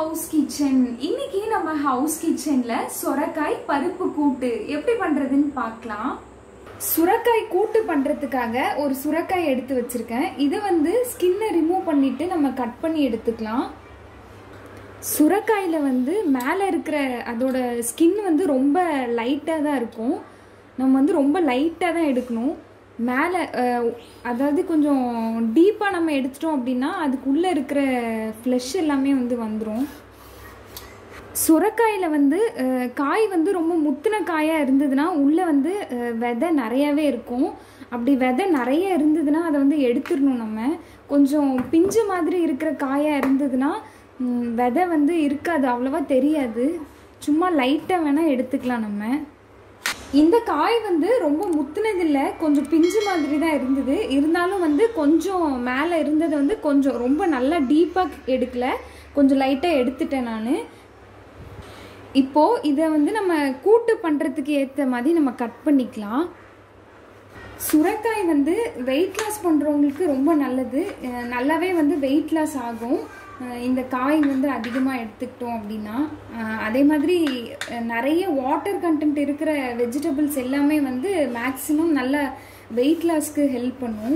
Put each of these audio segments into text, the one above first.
house kitchen இன்னைக்கு நம்ம house கிச்சன்ல சொரக்காய் பருப்பு கூட்டு எப்படி பண்றதுன்னு பார்க்கலாம் சுரக்காய் கூட்டு பண்றதுக்காக ஒரு சுரக்காய் எடுத்து வச்சிருக்கேன் இதை வந்து ஸ்கின்னை ரிமூவ் பண்ணிட்டு நம்ம கட் பண்ணி எடுத்துக்கலாம் சுரக்காயில் வந்து மேலே இருக்கிற அதோட ஸ்கின் வந்து ரொம்ப லைட்டாக தான் இருக்கும் நம்ம வந்து ரொம்ப லைட்டாக தான் எடுக்கணும் மேலே அதாவது கொஞ்சம் டீப்பாக நம்ம எடுத்துட்டோம் அப்படின்னா அதுக்குள்ளே இருக்கிற ஃப்ளஷ் எல்லாமே வந்து வந்துடும் சுரக்காயில் வந்து அஹ், காய் வந்து ரொம்ப முத்தின காயாக இருந்ததுன்னா உள்ளே வந்து அஹ், விதை நிறையவே இருக்கும் அப்படி விதை நிறைய இருந்ததுன்னா அதை வந்து எடுத்துடணும் நம்ம கொஞ்சம் பிஞ்சு மாதிரி இருக்கிற காயாக இருந்ததுன்னா ம், விதை வந்து இருக்காது அவ்வளோவா தெரியாது சும்மா லைட்டாக வேணால் எடுத்துக்கலாம் நம்ம இந்த காய் வந்து ரொம்ப முத்துனதில்லை கொஞ்சம் பிஞ்சு மாதிரி தான் இருந்தது இருந்தாலும் வந்து கொஞ்சம் மேலே இருந்தது வந்து கொஞ்சம் ரொம்ப நல்லா டீப்பாக எடுக்கல கொஞ்சம் லைட்டாக எடுத்துட்டேன் நான் இப்போது இதை வந்து நம்ம கூட்டு பண்ணுறதுக்கு ஏற்ற மாதிரி நம்ம கட் பண்ணிக்கலாம் சுரைக்காய் வந்து வெயிட் லாஸ் பண்ணுறவங்களுக்கு ரொம்ப நல்லது அஹ் நல்லாவே வந்து வெயிட் லாஸ் ஆகும் அஹ் இந்த காய் வந்து அதிகமாக எடுத்துக்கிட்டோம் அப்படின்னா அஹ் அதே மாதிரி அஹ் நிறைய வாட்டர் கண்டென்ட் இருக்கிற வெஜிடபிள்ஸ் எல்லாமே வந்து மேக்ஸிமம் நல்ல வெயிட் லாஸ்க்கு ஹெல்ப் பண்ணும்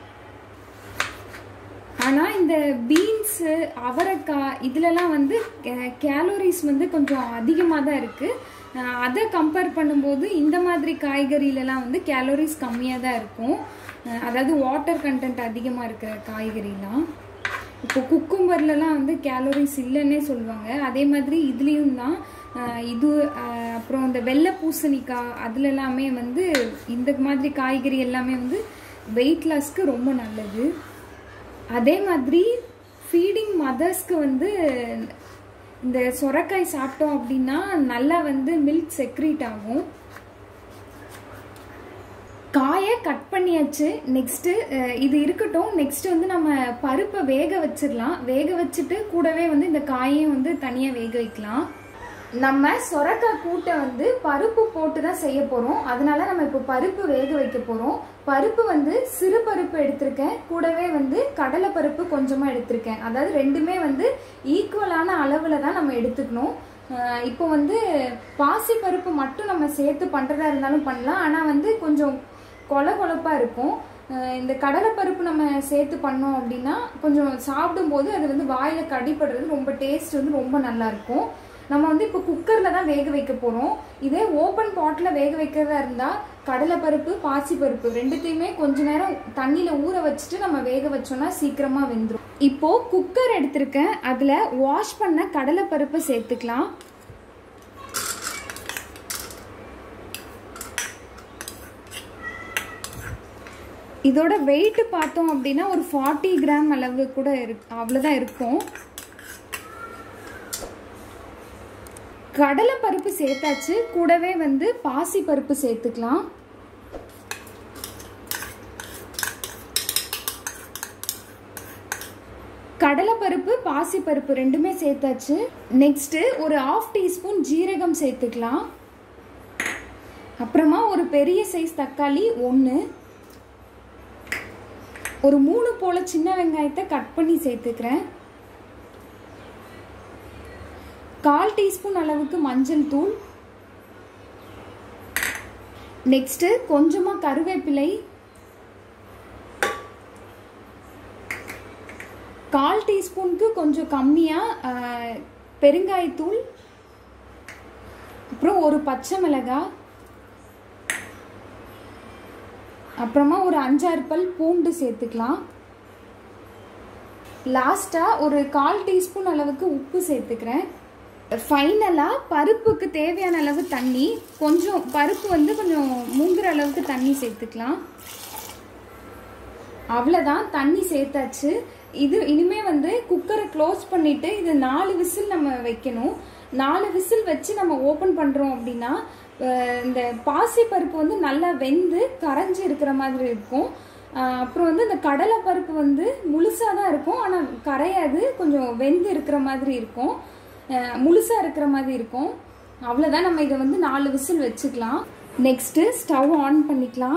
ஆனால் இந்த பீன்ஸு அவரைக்காய் இதுலலாம் வந்து கேலோரிஸ் வந்து கொஞ்சம் அதிகமாக தான் இருக்குது அதை கம்பேர் பண்ணும்போது இந்த மாதிரி காய்கறியிலலாம் வந்து கேலோரிஸ் கம்மியாக தான் இருக்கும் அஹ் அதாவது வாட்டர் கண்டென்ட் அதிகமாக இருக்கிற காய்கறிலாம் இப்போ குக்கும்பர்லலாம் வந்து கேலோரிஸ் இல்லைன்னே சொல்லுவாங்க அதே மாதிரி இதுலேயும் தான் அஹ் இது அஹ் அப்புறம் இந்த வெள்ளை பூசணிக்காய் அதுல எல்லாமே வந்து இந்த மாதிரி காய்கறி எல்லாமே வந்து வெயிட் லாஸ்க்கு ரொம்ப நல்லது அதே மாதிரி ஃபீடிங் மதர்ஸ்க்கு வந்து இந்த சொரக்காய் சாப்பிட்டோம் அப்படின்னா நல்லா வந்து மில்க் செக்ரீட் ஆகும் காயை கட் பண்ணியாச்சு நெக்ஸ்ட்டு இது இருக்கட்டும் நெக்ஸ்ட் வந்து நம்ம பருப்பை வேக வச்சிடலாம் வேக வச்சுட்டு கூடவே வந்து இந்த காயையும் வந்து தனியாக வேக வைக்கலாம் நம்ம சொரக்காய் கூட்டை வந்து பருப்பு போட்டு தான் செய்ய போகிறோம் அதனால நம்ம இப்போ பருப்பு வேக வைக்க போகிறோம் பருப்பு வந்து சிறு பருப்பு எடுத்திருக்கேன் கூடவே வந்து கடலை பருப்பு கொஞ்சமாக எடுத்திருக்கேன் அதாவது ரெண்டுமே வந்து ஈக்குவலான அளவில் தான் நம்ம எடுத்துக்கணும் அஹ் இப்போ வந்து பாசி பருப்பு மட்டும் நம்ம சேர்த்து பண்ணுறதா இருந்தாலும் பண்ணலாம் ஆனால் வந்து கொஞ்சம் கொல கொலப்பாக இருக்கும் அஹ் இந்த கடலைப்பருப்பு நம்ம சேர்த்து பண்ணோம் அப்படின்னா கொஞ்சம் சாப்பிடும்போது அது வந்து வாயில் கடிப்படுறது ரொம்ப டேஸ்ட் வந்து ரொம்ப நல்லா இருக்கும் நம்ம வந்து இப்போ குக்கரில் தான் வேக வைக்க போகிறோம் இதே ஓப்பன் பாட்டில் வேக வைக்கிறதா இருந்தால் கடலைப்பருப்பு பாசிப்பருப்பு ரெண்டுத்தையுமே கொஞ்ச நேரம் தண்ணியில் ஊற வச்சுட்டு நம்ம வேக வச்சோம்னா சீக்கிரமாக வெந்துடும் இப்போ குக்கர் எடுத்திருக்கேன் அதில் வாஷ் பண்ண கடலைப்பருப்பு சேர்த்துக்கலாம் இதோட வெயிட் பார்த்தோம் அப்படின்னா ஒரு ஃபார்ட்டி கிராம் அளவு கூட இருக்கு அவ்வளோதான் இருக்கும் கடலை பருப்பு சேர்த்தாச்சு கூடவே வந்து பாசி பருப்பு சேர்த்துக்கலாம் கடலை பருப்பு பாசி பருப்பு ரெண்டுமே சேர்த்தாச்சு நெக்ஸ்ட் ஒரு ஆஃப் டீஸ்பூன் ஜீரகம் சேர்த்துக்கலாம் அப்புறமா ஒரு பெரிய சைஸ் தக்காளி ஒன்று ஒரு மூணு போல சின்ன வெங்காயத்தை கட் பண்ணி சேர்த்துக்கிறேன் கால் டீஸ்பூன் அளவுக்கு மஞ்சள் தூள் நெக்ஸ்ட் கொஞ்சமா கருவேப்பிலை கால் டீஸ்பூனுக்கு கொஞ்சம் கம்மியா ஆஹ், பெருங்காயத்தூள் அப்புறம் ஒரு பச்சை மிளகாய் அப்புறமா ஒரு அஞ்சாறு பல் பூண்டு சேர்த்துக்கலாம் லாஸ்ட்டாக ஒரு கால் டீஸ்பூன் அளவுக்கு உப்பு சேர்த்துக்கிறேன் ஃபைனலாக பருப்புக்கு தேவையான அளவு தண்ணி கொஞ்சம் பருப்பு வந்து கொஞ்சம் மூங்குற அளவுக்கு தண்ணி சேர்த்துக்கலாம் அவ்வளோதான் தண்ணி சேர்த்தாச்சு இது இனிமே வந்து குக்கரை க்ளோஸ் பண்ணிட்டு இது நாலு விசில் நம்ம வைக்கணும் நாலு விசில் வச்சு நம்ம ஓப்பன் பண்ணுறோம் அப்படின்னா அஹ், இந்த பாசி பருப்பு வந்து நல்லா வெந்து கரைஞ்சி இருக்கிற மாதிரி இருக்கும் அஹ், அப்புறம் வந்து இந்த கடலை பருப்பு வந்து முழுசாக தான் இருக்கும் ஆனால் கரையாது கொஞ்சம் வெந்து இருக்கிற மாதிரி இருக்கும் அஹ், முழுசா இருக்கிற மாதிரி இருக்கும் அவ்வளோதான் நம்ம இதை வந்து நாலு விசில் வச்சுக்கலாம் நெக்ஸ்ட்டு ஸ்டவ் ஆன் பண்ணிக்கலாம்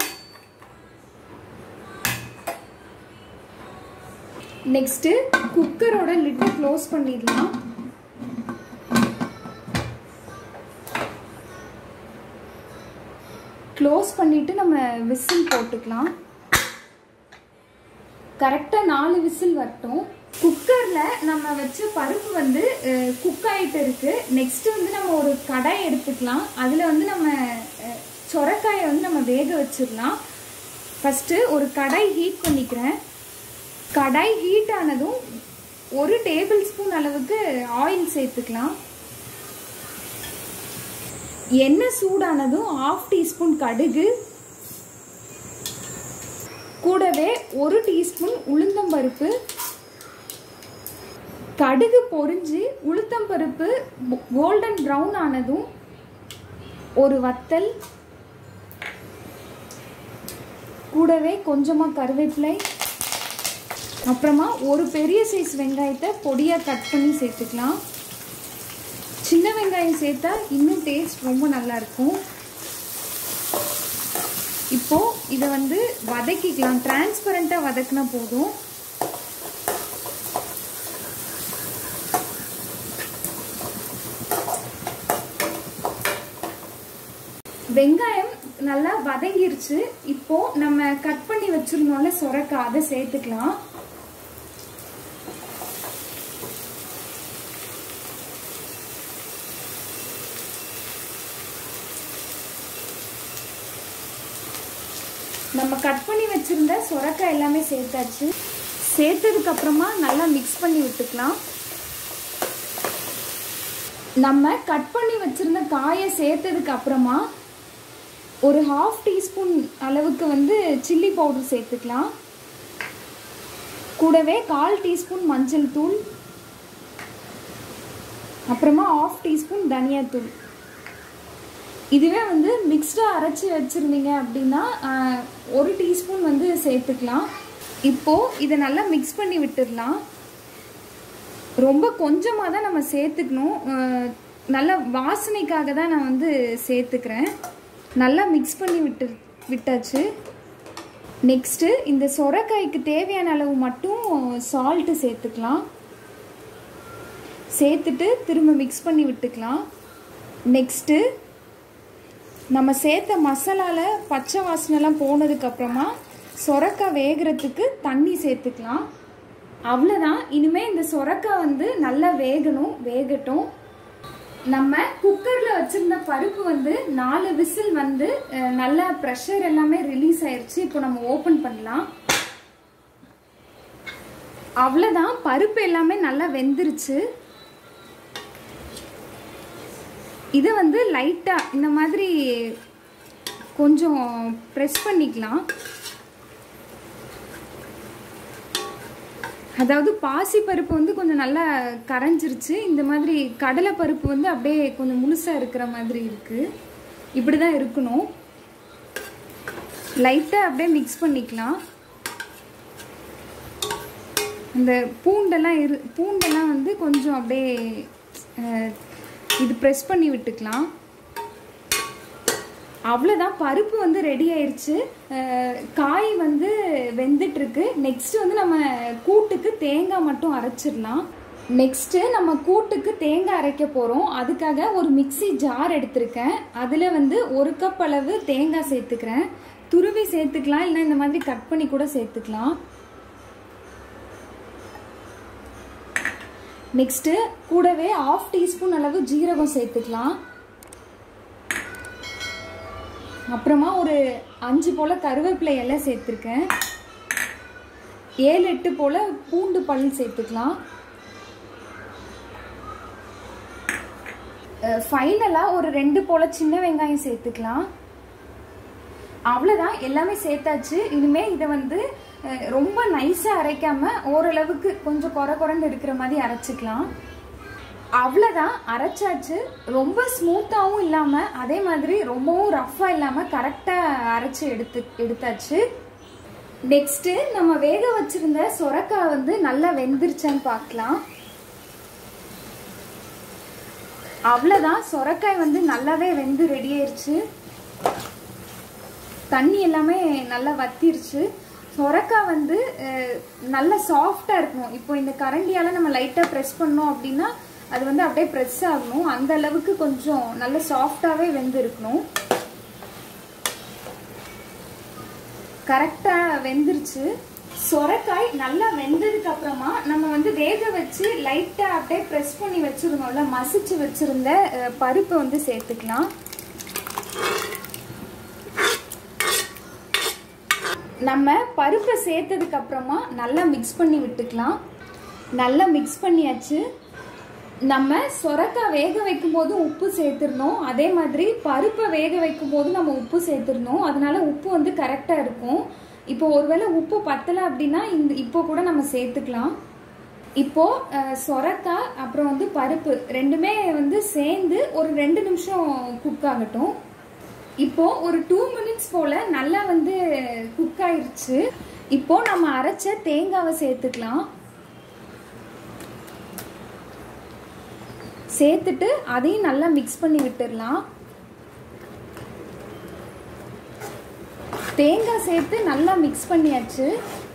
நெக்ஸ்ட்டு குக்கரோட லிட்டை க்ளோஸ் பண்ணிடலாம் க்ளோஸ் பண்ணிட்டு நம்ம விசில் போட்டுக்கலாம் கரெக்டாக நாலு விசில் வரட்டும் குக்கரில் நம்ம வச்ச பருப்பு வந்து குக் ஆகிட்டு இருக்கு நெக்ஸ்ட் வந்து நம்ம ஒரு கடாய் எடுத்துக்கலாம் அதில் வந்து நம்ம அஹ், சொரக்காயை வந்து நம்ம வேக வச்சிடலாம் ஃபஸ்ட்டு ஒரு கடாய் ஹீட் பண்ணிக்கிறேன் கடாய் ஹீட் ஆனதும் ஒரு டேபிள் ஸ்பூன் அளவுக்கு ஆயில் சேர்த்துக்கலாம் எண்ணெய் சூடானதும் ஆஃப் டீஸ்பூன் கடுகு கூடவே ஒரு டீஸ்பூன் உளுந்தம்பருப்பு கடுகு பொரிஞ்சு உளுத்தம்பருப்பு கோல்டன் ப்ரௌன் ஆனதும் ஒரு வத்தல் கூடவே கொஞ்சமாக கருவேப்பிலை அப்புறமா ஒரு பெரிய சைஸ் வெங்காயத்தை பொடியாக கட் பண்ணி சேர்த்துக்கலாம் சின்ன வெங்காயம் சேர்த்தா இன்னும் டேஸ்ட் ரொம்ப நல்லா இருக்கும் இப்போ இதை வந்து வதக்கிக்கலாம் டிரான்ஸ்பரண்ட்டாக வதக்குனா போதும் வெங்காயம் நல்லா வதங்கிருச்சு இப்போ நம்ம கட் பண்ணி வச்சிருந்தோம்ல சொரக்காய் அதை சேர்த்துக்கலாம் நம்ம கட் பண்ணி வச்சிருந்த சொரக்காய் எல்லாமே சேர்த்தாச்சு சேர்த்ததுக்கு அப்புறமா நல்லா மிக்ஸ் பண்ணி விட்டுக்கலாம் நம்ம கட் பண்ணி வச்சிருந்த காயை சேர்த்ததுக்கு அப்புறமா ஒரு ஹாஃப் டீஸ்பூன் அளவுக்கு வந்து சில்லி பவுடர் சேர்த்துக்கலாம் கூடவே கால் டீஸ்பூன் மஞ்சள் தூள் அப்புறமா ஆஃப் டீஸ்பூன் தனியாத்தூள் இதுவே வந்து மிக்ஸ்டாக அரைச்சி வச்சுருந்தீங்க அப்படின்னா ஆஹ், ஒரு டீஸ்பூன் வந்து சேர்த்துக்கலாம் இப்போது இதை நல்லா மிக்ஸ் பண்ணி விட்டுடலாம் ரொம்ப கொஞ்சமாக தான் நம்ம சேர்த்துக்கணும் ஆஹ், நல்ல வாசனைக்காக தான் நான் வந்து சேர்த்துக்கிறேன் நல்லா மிக்ஸ் பண்ணி விட்டு விட்டாச்சு நெக்ஸ்ட்டு இந்த சொரக்காய்க்கு தேவையான அளவு மட்டும் சால்ட்டு சேர்த்துக்கலாம் சேர்த்துட்டு திரும்ப மிக்ஸ் பண்ணி விட்டுக்கலாம் நெக்ஸ்ட்டு நம்ம சேர்த்த மசாலாவில் பச்சை வாசனைலாம் போனதுக்கப்புறமா சொரக்காய் வேகிறதுக்கு தண்ணி சேர்த்துக்கலாம் அவ்வளோதான் இனிமேல் இந்த சொரக்காய் வந்து நல்லா வேகணும் வேகட்டும் நம்ம குக்கரில் வச்சுருந்த பருப்பு வந்து நாலு விசில் வந்து அஹ், நல்லா ப்ரெஷர் எல்லாமே ரிலீஸ் ஆயிருச்சு இப்போ நம்ம ஓப்பன் பண்ணலாம் அவ்வளோதான் பருப்பு எல்லாமே நல்லா வெந்துருச்சு இதை வந்து லைட்டாக இந்த மாதிரி கொஞ்சம் ப்ரெஸ் பண்ணிக்கலாம் அதாவது பாசி பருப்பு வந்து கொஞ்சம் நல்லா கரைஞ்சிருச்சு இந்த மாதிரி கடலை பருப்பு வந்து அப்படியே கொஞ்சம் முழுசாக இருக்கிற மாதிரி இருக்குது இப்படி தான் இருக்கணும் லைட்டாக அப்படியே மிக்ஸ் பண்ணிக்கலாம் இந்த பூண்டெல்லாம் இரு பூண்டெல்லாம் வந்து கொஞ்சம் அப்படியே அஹ், இது ப்ரெஸ் பண்ணி விட்டுக்கலாம் அவ்வளோதான் பருப்பு வந்து ரெடி ஆயிருச்சு அஹ், காய் வந்து வெந்துட்டுருக்கு நெக்ஸ்ட் வந்து நம்ம கூட்டுக்கு தேங்காய் மட்டும் அரைச்சிடலாம் நெக்ஸ்ட்டு நம்ம கூட்டுக்கு தேங்காய் அரைக்க போகிறோம் அதுக்காக ஒரு மிக்ஸி ஜார் எடுத்திருக்கேன் அதில் வந்து ஒரு கப் அளவு தேங்காய் சேர்த்துக்கிறேன் துருவி சேர்த்துக்கலாம் இல்லைன்னா இந்த மாதிரி கட் பண்ணி கூட சேர்த்துக்கலாம் நெக்ஸ்ட்டு கூடவே ஆஃப் டீஸ்பூன் அளவு ஜீரகம் சேர்த்துக்கலாம் அப்புறமா ஒரு அஞ்சு போல் கருவேப்பிலை எல்லாம் சேர்த்துருக்கேன் ஏழு எட்டு போல் பூண்டு பல் சேர்த்துக்கலாம் ஃபைனலாக ஒரு ரெண்டு போல் சின்ன வெங்காயம் சேர்த்துக்கலாம் அவ்வளோதான் எல்லாமே சேர்த்தாச்சு இனிமேல் இதை வந்து அஹ், ரொம்ப நைஸாக அரைக்காம ஓரளவுக்கு கொஞ்சம் குறை குறைந்து இருக்கிற மாதிரி அரைச்சிக்கலாம் அவ்வளோதான் அரைச்சாச்சு ரொம்ப ஸ்மூத்தாகவும் இல்லாமல் அதே மாதிரி ரொம்பவும் ரஃப்பாக இல்லாமல் கரெக்டாக அரைச்சி எடுத்து எடுத்தாச்சு நெக்ஸ்ட்டு நம்ம வேக வச்சிருந்த சொரக்காய் வந்து நல்லா வெந்துருச்சான்னு பார்க்கலாம் அவ்வளோதான் சொரக்காய் வந்து நல்லாவே வெந்து ரெடி ஆயிருச்சு தண்ணி எல்லாமே நல்லா வத்திருச்சு சொரக்காய் வந்து அஹ், நல்ல சாஃப்டாக இருக்கணும் இப்போ இந்த கரண்டியால் நம்ம லைட்டாக ப்ரெஸ் பண்ணோம் அப்படின்னா அது வந்து அப்படியே ப்ரெஸ் ஆகணும் அந்த அளவுக்கு கொஞ்சம் நல்ல சாஃப்டாகவே வெந்து இருக்கணும் கரெக்டாக வெந்துருச்சு சொரக்காய் நல்லா வெந்ததுக்கு அப்புறமா நம்ம வந்து வேக வச்சு லைட்டாக அப்படியே ப்ரெஸ் பண்ணி வச்சுருந்தோம்ல மசிச்சு வச்சுருந்த அஹ், பருப்பை வந்து சேர்த்துக்கலாம் நம்ம பருப்பை சேர்த்ததுக்கு அப்புறமா நல்லா மிக்ஸ் பண்ணி விட்டுக்கலாம் நல்லா மிக்ஸ் பண்ணியாச்சு நம்ம சொரக்காய் வேக வைக்கும் போது உப்பு சேர்த்துருந்தோம் அதே மாதிரி பருப்பை வேக வைக்கும் போது நம்ம உப்பு சேர்த்துருந்தோம் அதனால உப்பு வந்து கரெக்டாக இருக்கும் இப்போ ஒருவேளை உப்பு பத்தலை அப்படின்னா இந்த இப்போ கூட நம்ம சேர்த்துக்கலாம் இப்போ அஹ், சொரக்காய் அப்புறம் வந்து பருப்பு ரெண்டுமே வந்து சேர்ந்து ஒரு ரெண்டு நிமிஷம் குக் ஆகட்டும் இப்போ ஒரு டூ மினிட்ஸ் போல நல்லா வந்து குக் ஆயிருச்சு இப்போ நம்ம அரைச்ச தேங்காவை சேர்த்துக்கலாம் சேர்த்துட்டு அதையும் நல்லா மிக்ஸ் பண்ணி விட்டுடலாம் தேங்காய் சேர்த்து நல்லா மிக்ஸ் பண்ணியாச்சு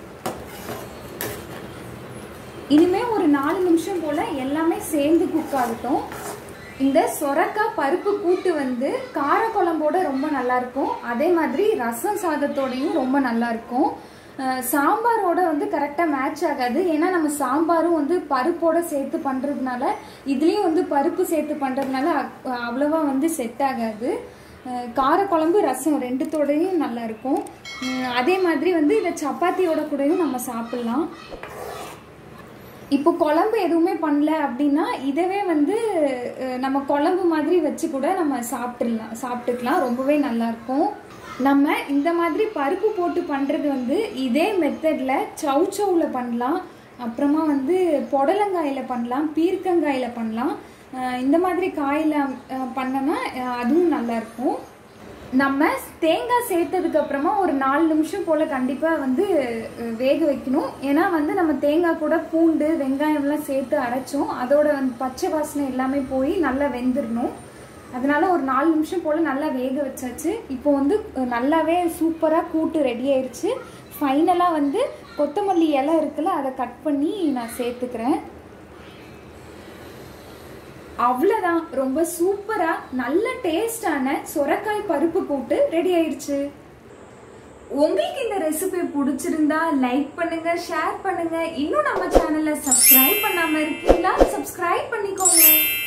இனிமே ஒரு நாலு நிமிஷம் போல எல்லாமே சேர்ந்து குக் ஆகட்டும் இந்த சொரக்காய் பருப்பு கூட்டு வந்து கார குழம்போட ரொம்ப நல்லா இருக்கும் அதே மாதிரி ரசம் சாதத்தோடையும் ரொம்ப நல்லா இருக்கும் அஹ் சாம்பாரோட வந்து கரெக்டாக மேட்ச் ஆகாது ஏன்னா நம்ம சாம்பாரும் வந்து பருப்போட சேர்த்து பண்ணுறதுனால இதுலேயும் வந்து பருப்பு சேர்த்து பண்ணுறதுனால அ- அவ்வளவா வந்து செட் ஆகாது அஹ் காரக்குழம்பு ரசம் ரெண்டுத்தோடையும் நல்லா இருக்கும் உம் அதே மாதிரி வந்து இதை சப்பாத்தியோட கூடயும் நம்ம சாப்பிட்லாம் இப்போ குழம்பு எதுவுமே பண்ணல அப்படின்னா இதவே வந்து அஹ், நம்ம குழம்பு மாதிரி வச்சு கூட நம்ம சாப்பிட்டுலாம் சாப்பிட்டுக்கலாம் ரொம்பவே நல்லா இருக்கும் நம்ம இந்த மாதிரி பருப்பு போட்டு பண்ணுறது வந்து இதே மெத்தடில் சவு சவுவில் பண்ணலாம் அப்புறமா வந்து புடலங்காயில் பண்ணலாம் பீர்க்கங்காயில் பண்ணலாம் அஹ், இந்த மாதிரி காயில் பண்ணோன்னா அஹ், அதுவும் நல்லா இருக்கும் நம்ம தேங்காய் சேர்த்ததுக்கு அப்புறமா ஒரு நாலு நிமிஷம் போல கண்டிப்பா வந்து அஹ், வேக வைக்கணும் ஏன்னா வந்து நம்ம தேங்காய் கூட பூண்டு வெங்காயம்லாம் சேர்த்து அரைச்சோம் அதோட வந்து பச்சை வாசனை எல்லாமே போய் நல்லா வெந்துடணும் அதனால ஒரு நாலு நிமிஷம் போல நல்லா வேக வச்சாச்சு இப்போ வந்து அஹ், நல்லாவே சூப்பராக கூட்டு ரெடி ஆயிருச்சு ஃபைனலாக வந்து கொத்தமல்லி இலை இருக்குல்ல அதை கட் பண்ணி நான் சேர்த்துக்கிறேன் அவ்வளோதான் ரொம்ப சூப்பரா நல்ல டேஸ்டான சொரக்காய் பருப்பு கூட்டு ரெடி ஆயிடுச்சு உங்களுக்கு இந்த ரெசிபி பிடிச்சிருந்தா லைக் பண்ணுங்க ஷேர் பண்ணுங்க இன்னும் நம்ம சேனலை சப்ஸ்கிரைப் பண்ணாம இருக்கீங்களா சப்ஸ்கிரைப் பண்ணிக்கோங்க